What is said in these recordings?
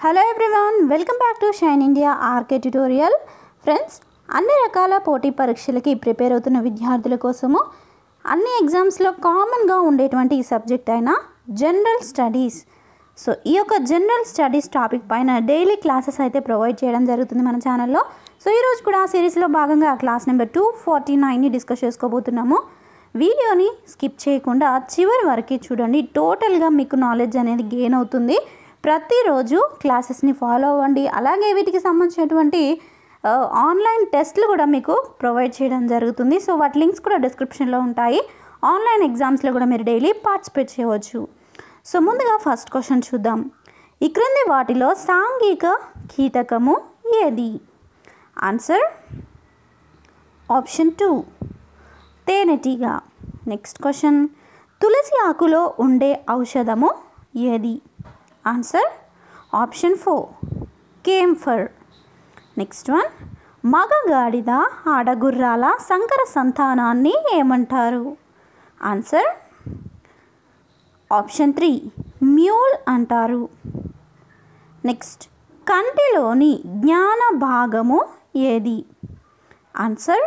hello everyone welcome back to shine India RK tutorial friends అన్ని రకాల పోటీ పరీక్షలకి prepare అవుతున్న విద్యార్థుల కోసము అన్ని ఎగ్జామ్స్లో కామన్గా ఉండేటువంటి ఈ సబ్జెక్ట్ అయిన జనరల్ స్టడీస్ సో ఈ యొక్క జనరల్ స్టడీస్ టాపిక్ పైన డైలీ క్లాసెస్ అయితే ప్రొవైడ్ చేయడం జరుగుతుంది మన ఛానల్లో సో ఈరోజు కూడా ఆ సిరీస్లో భాగంగా క్లాస్ నెంబర్ టూ ఫార్టీ నైన్ని డిస్కస్ చేసుకోబోతున్నాము వీడియోని స్కిప్ చేయకుండా చివరి వరకు చూడండి టోటల్గా మీకు నాలెడ్జ్ అనేది గెయిన్ అవుతుంది ప్రతిరోజు క్లాసెస్ని ఫాలో అవ్వండి అలాగే వీటికి సంబంధించినటువంటి ఆ, ఆన్లైన్ టెస్ట్లు కూడా మీకు ప్రొవైడ్ చేయడం జరుగుతుంది సో వాటి లింక్స్ కూడా డిస్క్రిప్షన్లో ఉంటాయి ఆన్లైన్ ఎగ్జామ్స్లో కూడా మీరు డైలీ పార్టిసిపేట్ చేయవచ్చు సో ముందుగా ఫస్ట్ క్వశ్చన్ చూద్దాం ఈ క్రింది వాటిలో సాంఘిక కీటకము ఏది ఆన్సర్ ఆప్షన్ టూ తేనెటీగ నెక్స్ట్ క్వశ్చన్ తులసి ఆకులో ఉండే ఔషధము ఏది answer option four camphor next one మగ గాడిద ఆడగుర్రాల సంకర సంతానాన్ని ఏమంటారు ఆన్సర్ ఆప్షన్ త్రీ మ్యూల్ అంటారు నెక్స్ట్ కంటిలోని జ్ఞాన భాగము ఏది ఆన్సర్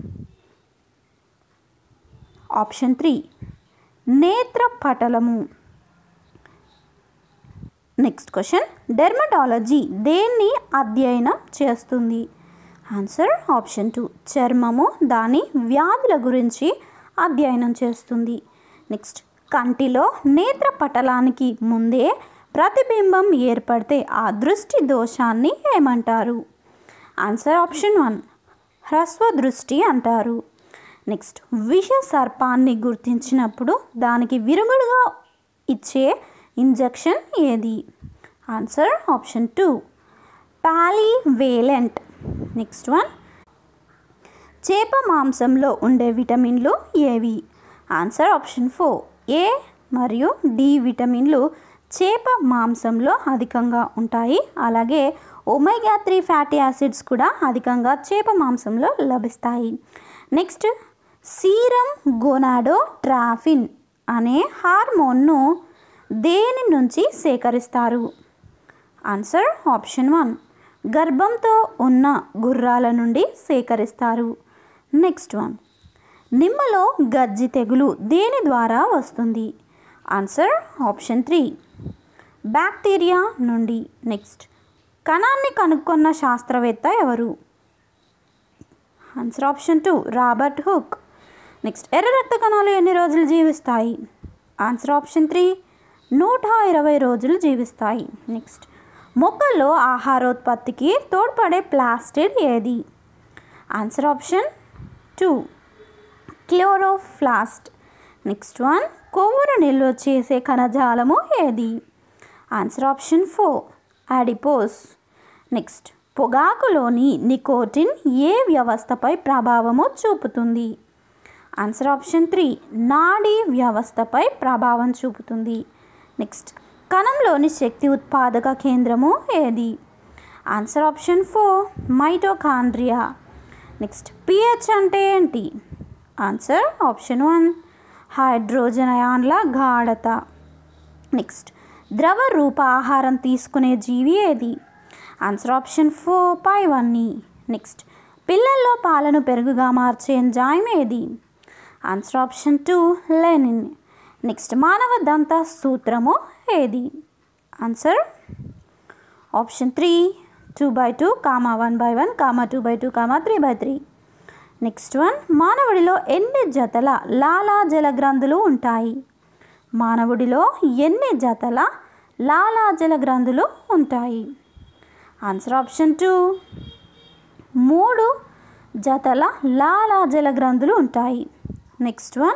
ఆప్షన్ త్రీ నేత్రపటలము నెక్స్ట్ క్వశ్చన్ డెర్మటాలజీ దేన్ని అధ్యయనం చేస్తుంది ఆన్సర్ ఆప్షన్ టూ చర్మము దాని వ్యాధుల గురించి అధ్యయనం చేస్తుంది నెక్స్ట్ కంటిలో నేత్రపటలానికి ముందే ప్రతిబింబం ఏర్పడితే ఆ దృష్టి దోషాన్ని ఏమంటారు ఆన్సర్ ఆప్షన్ వన్ హ్రస్వ దృష్టి అంటారు నెక్స్ట్ విష సర్పాన్ని గుర్తించినప్పుడు దానికి విరుగుడుగా ఇచ్చే ఇంజెక్షన్ ఏది answer option two polyvalent next one చేప మాంసంలో ఉండే విటమిన్లు ఏవి ఆన్సర్ ఆప్షన్ ఫోర్ ఏ మరియు డి విటమిన్లు చేప మాంసంలో అధికంగా ఉంటాయి అలాగే ఒమేగా త్రీ ఫ్యాటీ యాసిడ్స్ కూడా అధికంగా చేప మాంసంలో లభిస్తాయి నెక్స్ట్ సీరం గొనాడో ట్రాఫిన్ అనే హార్మోన్ను దేని నుంచి సేకరిస్తారు ఆన్సర్ ఆప్షన్ వన్ గర్భంతో ఉన్న గుర్రాల నుండి సేకరిస్తారు నెక్స్ట్ వన్ నిమ్మలో గజ్జి తెగులు దేని ద్వారా వస్తుంది ఆన్సర్ ఆప్షన్ త్రీ బ్యాక్టీరియా నుండి నెక్స్ట్ కణాన్ని కనుక్కున్న శాస్త్రవేత్త ఎవరు answer option two Robert Hooke next ఎర్ర రక్త కణాలు ఎన్ని రోజులు జీవిస్తాయి ఆన్సర్ ఆప్షన్ త్రీ నూట ఇరవై రోజులు జీవిస్తాయి నెక్స్ట్ మొక్కల్లో ఆహారోత్పత్తికి తోడ్పడే ప్లాస్టిడ్ ఏది answer option two chloroplast next one కొవ్వును నిల్వ చేసే కణజాలము ఏది answer option four adipose next పొగాకులోని నికోటిన్ ఏ వ్యవస్థపై ప్రభావము చూపుతుంది ఆన్సర్ ఆప్షన్ త్రీ నాడీ వ్యవస్థపై ప్రభావం చూపుతుంది నెక్స్ట్ కణంలోని శక్తి ఉత్పాదక కేంద్రము ఏది answer option four mitochondria next pH అంటే ఏంటి ఆన్సర్ ఆప్షన్ వన్ హైడ్రోజన్ అయాన్ల గాఢత నెక్స్ట్ ద్రవ రూప ఆహారం తీసుకునే జీవి ఏది ఆన్సర్ ఆప్షన్ ఫోర్ పైవన్నీ నెక్స్ట్ పిల్లల్లో పాలను పెరుగుగా మార్చే ఎంజైమ్ ఏది answer option two rennin next మానవ దంత సూత్రము ఏది answer option three two by two comma one by one comma two by two comma three by three next one మానవుడిలో ఎన్ని జతల లాలాజల గ్రంథులు ఉంటాయి మానవుడిలో ఎన్ని జతల లాలాజల గ్రంథులు ఉంటాయి ఆన్సర్ ఆప్షన్ టూ మూడు జతల లాలాజల గ్రంథులు ఉంటాయి నెక్స్ట్ వన్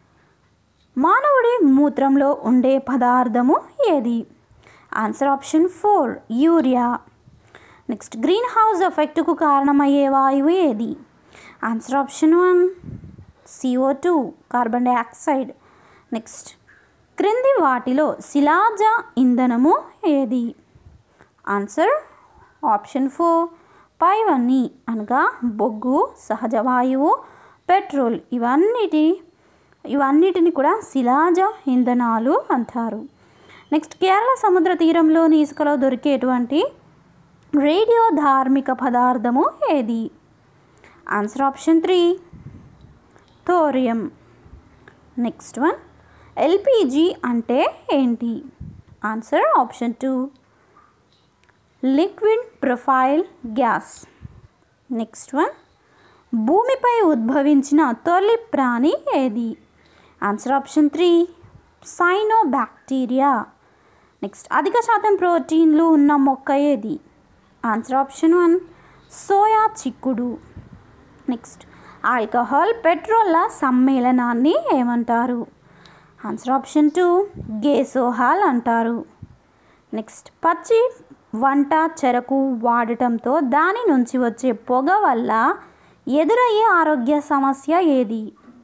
మానవుడి మూత్రంలో ఉండే పదార్థము ఏది answer option four urea next greenhouse ఎఫెక్ట్కు కారణమయ్యే వాయువు ఏది answer option one CO two carbon dioxide next క్రింది వాటిలో శిలాజ ఇంధనము ఏది ఆన్సర్ ఆప్షన్ ఫోర్ పైవన్నీ అనగా బొగ్గు సహజ వాయువు పెట్రోల్ ఇవన్నిటి ఇవన్నిటిని కూడా శిలాజ ఇంధనాలు అంటారు నెక్స్ట్ కేరళ సముద్ర తీరంలోని ఇసుకలో దొరికేటువంటి రేడియో ధార్మిక పదార్థము ఏది answer option three thorium next one LPG అంటే ఏంటి answer option two liquid profile gas next one భూమిపై ఉద్భవించిన తొలి ప్రాణి ఏది answer option three cyanobacteria next అధిక శాతం ప్రోటీన్లు ఉన్న మొక్క ఏది ఆన్సర్ ఆప్షన్ వన్ సోయా చిక్కుడు నెక్స్ట్ ఆల్కహాల్ పెట్రోల్ల సమ్మేళనాన్ని ఏమంటారు ఆన్సర్ ఆప్షన్ టూ గేసోహాల్ అంటారు నెక్స్ట్ పచ్చి వంట చెరకు వాడటంతో దాని నుంచి వచ్చే పొగ వల్ల ఎదురయ్యే ఆరోగ్య సమస్య ఏది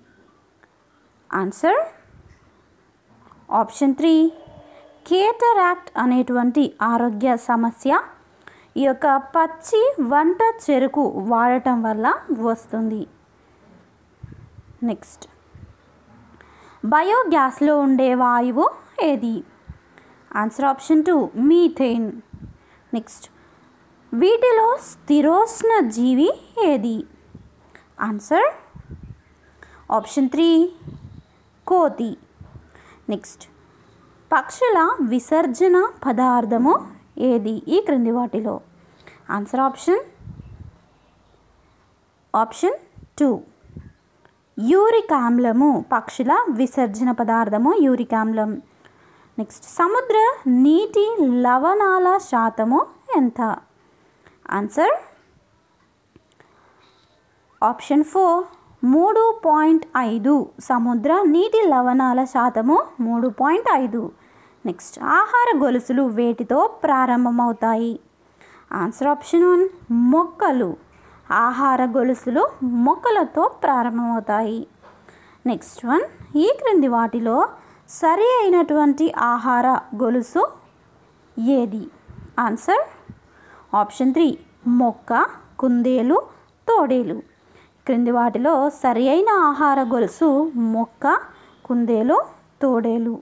ఆన్సర్ ఆప్షన్ త్రీ కేటరాక్ట్ అనేటువంటి ఆరోగ్య సమస్య ఈ యొక్క పచ్చి వంట చెరుకు వాడటం వల్ల వస్తుంది నెక్స్ట్ బయోగ్యాస్లో ఉండే వాయువు ఏది answer option two methane next వీటిలో స్థిరోష్ణ జీవి ఏది ఆన్సర్ ఆప్షన్ త్రీ కోతి నెక్స్ట్ పక్షుల విసర్జన పదార్థము ఏది ఈ క్రింది వాటిలో answer option option two uric ఆమ్లము పక్షుల విసర్జన పదార్థము యూరిక్ ఆమ్లం నెక్స్ట్ సముద్ర నీటి లవణాల శాతము ఎంత ఆన్సర్ ఆప్షన్ ఫోర్ మూడు పాయింట్ ఐదు సముద్ర నీటి లవణాల శాతము మూడు పాయింట్ ఐదు నెక్స్ట్ ఆహార గొలుసులు వేటితో ప్రారంభమవుతాయి ఆన్సర్ ఆప్షన్ వన్ మొక్కలు ఆహార గొలుసులు మొక్కలతో ప్రారంభమవుతాయి నెక్స్ట్ వన్ ఈ క్రింది వాటిలో సరి అయినటువంటి ఆహార గొలుసు ఏది ఆన్సర్ ఆప్షన్ త్రీ మొక్క కుందేలు తోడేలు క్రింది వాటిలో సరి అయిన ఆహార గొలుసు మొక్క కుందేలు తోడేలు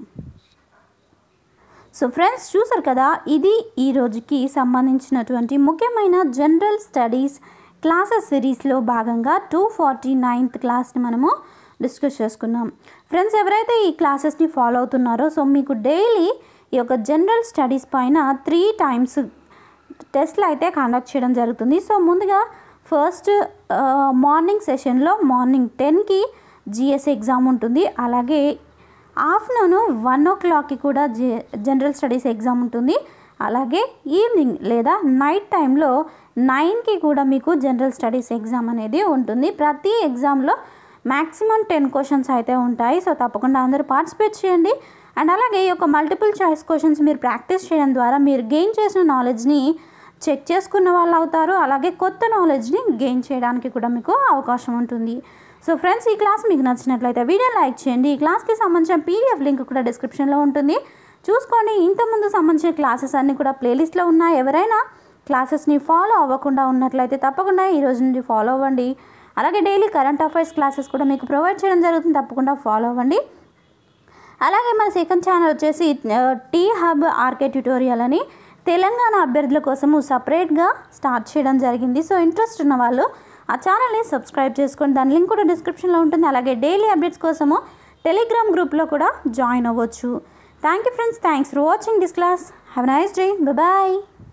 సో ఫ్రెండ్స్ చూసారు కదా ఇది ఈ రోజుకి సంబంధించినటువంటి ముఖ్యమైన జనరల్ స్టడీస్ క్లాసెస్ సిరీస్లో భాగంగా టూ ఫార్టీ నైన్త్ క్లాస్ని మనము డిస్కస్ చేసుకున్నాం ఫ్రెండ్స్ ఎవరైతే ఈ క్లాసెస్ని ఫాలో అవుతున్నారో సో మీకు డైలీ ఈ యొక్క జనరల్ స్టడీస్ పైన త్రీ టైమ్స్ టెస్ట్లు అయితే కండక్ట్ చేయడం జరుగుతుంది సో ముందుగా ఫస్ట్ మార్నింగ్ సెషన్లో మార్నింగ్ టెన్కి జిఎస్ ఎగ్జామ్ ఉంటుంది అలాగే ఆఫ్టర్నూన్ వన్ ఓ క్లాక్కి కూడా జే జనరల్ స్టడీస్ ఎగ్జామ్ ఉంటుంది అలాగే ఈవినింగ్ లేదా నైట్ టైంలో నైన్కి కూడా మీకు జనరల్ స్టడీస్ ఎగ్జామ్ అనేది ఉంటుంది ప్రతి ఎగ్జామ్లో మ్యాక్సిమం టెన్ క్వశ్చన్స్ అయితే ఉంటాయి సో తప్పకుండా అందరూ పార్టిసిపేట్ చేయండి అండ్ అలాగే ఈ యొక్క మల్టిపుల్ చాయిస్ క్వశ్చన్స్ మీరు ప్రాక్టీస్ చేయడం ద్వారా మీరు గెయిన్ చేసిన నాలెడ్జ్ని చెక్ చేసుకున్న వాళ్ళు అవుతారు అలాగే కొత్త నాలెడ్జ్ని గెయిన్ చేయడానికి కూడా మీకు అవకాశం ఉంటుంది సో ఫ్రెండ్స్ ఈ క్లాస్ మీకు నచ్చినట్లయితే వీడియో లైక్ చేయండి ఈ క్లాస్కి సంబంధించిన పీడిఎఫ్ లింక్ కూడా డిస్క్రిప్షన్లో ఉంటుంది చూసుకోండి ఇంతకుముందు సంబంధించిన క్లాసెస్ అన్నీ కూడా ప్లేలిస్ట్లో ఉన్నాయి ఎవరైనా క్లాసెస్ని ఫాలో అవ్వకుండా ఉన్నట్లయితే తప్పకుండా ఈ రోజు నుండి ఫాలో అవ్వండి అలాగే డైలీ కరెంట్ అఫైర్స్ క్లాసెస్ కూడా మీకు ప్రొవైడ్ చేయడం జరుగుతుంది తప్పకుండా ఫాలో అవ్వండి అలాగే మన సెకండ్ ఛానల్ వచ్చేసి ఆ, టీ హబ్ ఆర్కే ట్యూటోరియల్ అని తెలంగాణ అభ్యర్థుల కోసము సపరేట్గా స్టార్ట్ చేయడం జరిగింది సో ఇంట్రెస్ట్ ఉన్న వాళ్ళు ఆ ఛానల్ని సబ్స్క్రైబ్ చేసుకోండి దాని లింక్ కూడా డిస్క్రిప్షన్లో ఉంటుంది అలాగే డైలీ అప్డేట్స్ కోసము టెలిగ్రామ్ గ్రూప్లో కూడా జాయిన్ అవ్వచ్చు thank you friends thanks for watching this class have nice day bye